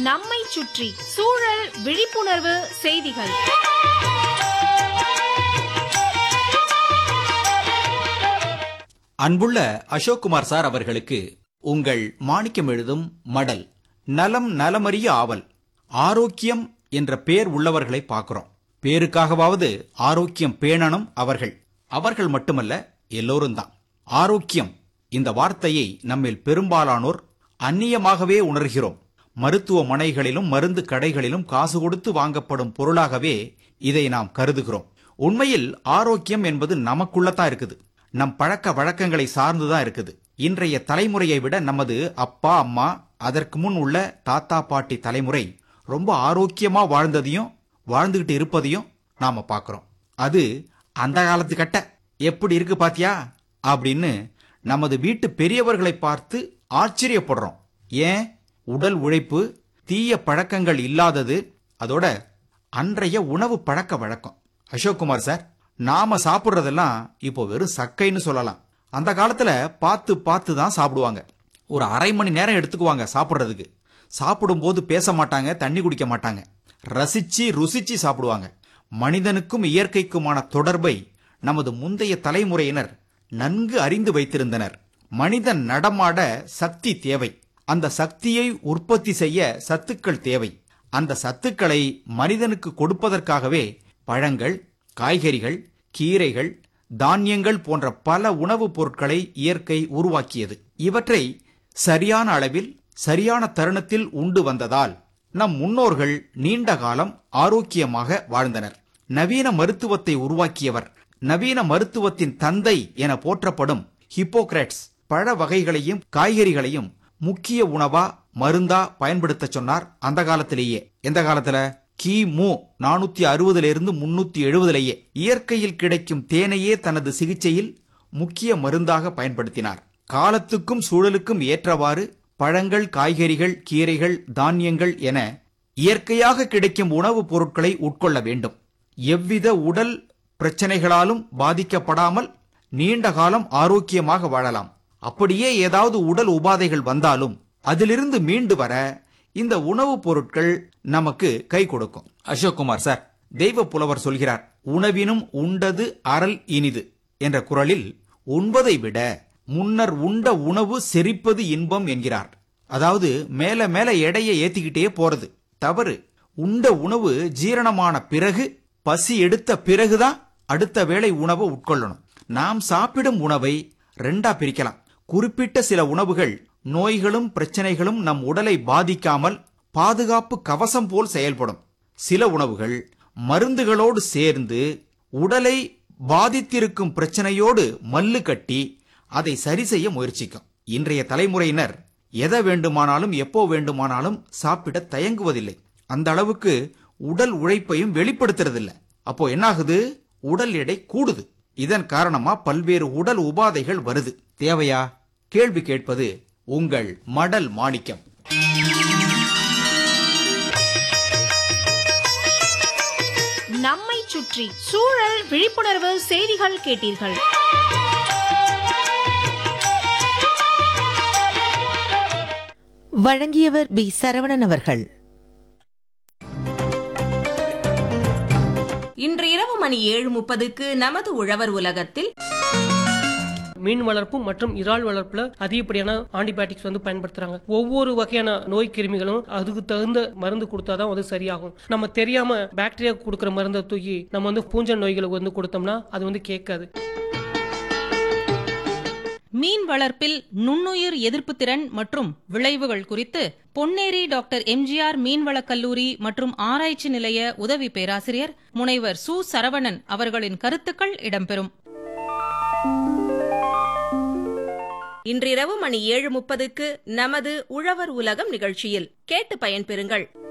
நம்மை சுற்றி சூழல் விழிப்புணர்வு செய்திகள் அன்புள்ள அசோக்குமார் சார் அவர்களுக்கு உங்கள் மாணிக்கம் எழுதும் மடல் நலம் நலமறிய ஆவல் ஆரோக்கியம் என்ற பேர் உள்ளவர்களை பார்க்கிறோம் பேருக்காகவாவது ஆரோக்கியம் பேணணும் அவர்கள் அவர்கள் மட்டுமல்ல எல்லோரும் தான் ஆரோக்கியம் இந்த வார்த்தையை நம்மில் பெரும்பாலானோர் அந்நியமாகவே உணர்கிறோம் மருத்துவமனைகளிலும் மருந்து கடைகளிலும் காசு கொடுத்து வாங்கப்படும் பொருளாகவே இதை நாம் கருதுகிறோம் உண்மையில் ஆரோக்கியம் என்பது நமக்குள்ளதான் இருக்குது நம் பழக்க வழக்கங்களை சார்ந்துதான் இருக்குது இன்றைய தலைமுறையை விட நமது அப்பா அம்மா அதற்கு முன் உள்ள தாத்தா பாட்டி தலைமுறை ரொம்ப ஆரோக்கியமா வாழ்ந்ததையும் வாழ்ந்துகிட்டு இருப்பதையும் நாம பார்க்கிறோம் அது அந்த காலத்து கட்ட எப்படி இருக்கு பாத்தியா அப்படின்னு நமது வீட்டு பெரியவர்களை பார்த்து ஆச்சரியப்படுறோம் ஏன் உடல் உழைப்பு தீய பழக்கங்கள் இல்லாதது அதோட அன்றைய உணவு பழக்க வழக்கம் அசோக்குமார் சார் நாம சாப்பிடுறதெல்லாம் இப்போ வெறும் சக்கைன்னு சொல்லலாம் அந்த காலத்துல பார்த்து பார்த்து தான் சாப்பிடுவாங்க ஒரு அரை மணி நேரம் எடுத்துக்குவாங்க சாப்பிடுறதுக்கு சாப்பிடும்போது பேச மாட்டாங்க தண்ணி குடிக்க மாட்டாங்க ரசிச்சு ருசிச்சு சாப்பிடுவாங்க மனிதனுக்கும் இயற்கைக்குமான தொடர்பை நமது முந்தைய தலைமுறையினர் நன்கு அறிந்து வைத்திருந்தனர் மனிதன் நடமாட சக்தி தேவை அந்த சக்தியை உற்பத்தி செய்ய சத்துக்கள் தேவை அந்த சத்துக்களை மனிதனுக்கு கொடுப்பதற்காகவே பழங்கள் காய்கறிகள் கீரைகள் தானியங்கள் போன்ற பல உணவுப் பொருட்களை இயற்கை உருவாக்கியது இவற்றை சரியான அளவில் சரியான தருணத்தில் உண்டு வந்ததால் நம் முன்னோர்கள் நீண்ட காலம் ஆரோக்கியமாக வாழ்ந்தனர் நவீன மருத்துவத்தை உருவாக்கியவர் நவீன மருத்துவத்தின் தந்தை என போற்றப்படும் ஹிப்போக்ரேட்ஸ் பழ வகைகளையும் காய்கறிகளையும் முக்கிய உணவா மருந்தா பயன்படுத்த சொன்னார் அந்த காலத்திலேயே எந்த காலத்துல கிமு நானூத்தி அறுபதுல இருந்து முன்னூத்தி எழுபதுலேயே இயற்கையில் கிடைக்கும் தேனையே தனது சிகிச்சையில் முக்கிய மருந்தாக பயன்படுத்தினார் காலத்துக்கும் சூழலுக்கும் ஏற்றவாறு பழங்கள் காய்கறிகள் கீரைகள் தானியங்கள் என இயற்கையாக கிடைக்கும் உணவுப் பொருட்களை உட்கொள்ள வேண்டும் எவ்வித உடல் பிரச்சனைகளாலும் பாதிக்கப்படாமல் நீண்ட காலம் ஆரோக்கியமாக வாழலாம் அப்படியே ஏதாவது உடல் உபாதைகள் வந்தாலும் அதிலிருந்து மீண்டு வர இந்த உணவுப் பொருட்கள் நமக்கு கை கொடுக்கும் அசோக்குமார் சார் தெய்வ புலவர் சொல்கிறார் உணவினும் உண்டது அறல் இனிது என்ற குரலில் உண்பதை விட முன்னர் உண்ட உணவு செரிப்பது இன்பம் என்கிறார் அதாவது மேல மேல எடையை ஏத்திக்கிட்டே போறது தவறு உண்ட உணவு ஜீரணமான பிறகு பசி எடுத்த பிறகுதான் அடுத்த வேளை உணவை உட்கொள்ளணும் நாம் சாப்பிடும் உணவை ரெண்டா பிரிக்கலாம் குறிப்பிட்ட சில உணவுகள் நோய்களும் பிரச்சனைகளும் நம் உடலை பாதிக்காமல் பாதுகாப்பு கவசம் போல் செயல்படும் சில உணவுகள் மருந்துகளோடு சேர்ந்து உடலை பாதித்திருக்கும் பிரச்சனையோடு மல்லு கட்டி அதை சரி செய்ய முயற்சிக்கும் இன்றைய தலைமுறையினர் எதை வேண்டுமானாலும் எப்போ வேண்டுமானாலும் சாப்பிட தயங்குவதில்லை அந்த அளவுக்கு உடல் உழைப்பையும் வெளிப்படுத்துறதில்ல அப்போ என்னாகுது உடல் எடை கூடுது இதன் காரணமா பல்வேறு உடல் உபாதைகள் வருது தேவையா கேள்வி கேட்பது உங்கள் மடல் மாணிக்கம் நம்மை சுற்றி சூழல் விழிப்புணர்வு செய்திகள் கேட்டீர்கள் வழங்கியவர் பி சரவணன் அவர்கள் இன்று இரவு மணி ஏழு முப்பதுக்கு நமது உழவர் உலகத்தில் மீன் வளர்ப்பு மற்றும் இறால் வளர்ப்புல அதிகப்படியான ஆன்டிபயோட்டிக்ஸ் வந்து பயன்படுத்துறாங்க ஒவ்வொரு வகையான நோய் கிருமிகளும் அதுக்கு தகுந்த மருந்து கொடுத்தாதான் வந்து சரியாகும் நம்ம தெரியாம பாக்டீரியா கொடுக்குற மருந்தை தூக்கி நம்ம வந்து பூஞ்சை நோய்களுக்கு வந்து கொடுத்தோம்னா அது வந்து கேட்காது மீன் வளர்ப்பில் நுண்ணுயிர் எதிர்ப்பு திறன் மற்றும் விளைவுகள் குறித்து பொன்னேரி டாக்டர் எம்ஜிஆர் மீன்வளக் கல்லூரி மற்றும் ஆராய்ச்சி நிலைய உதவி பேராசிரியர் முனைவர் சு சரவணன் அவர்களின் கருத்துக்கள் இடம்பெறும் இன்றிரவு மணி ஏழு முப்பதுக்கு நமது உழவர் உலகம் நிகழ்ச்சியில் கேட்டு பயன்பெறுங்கள்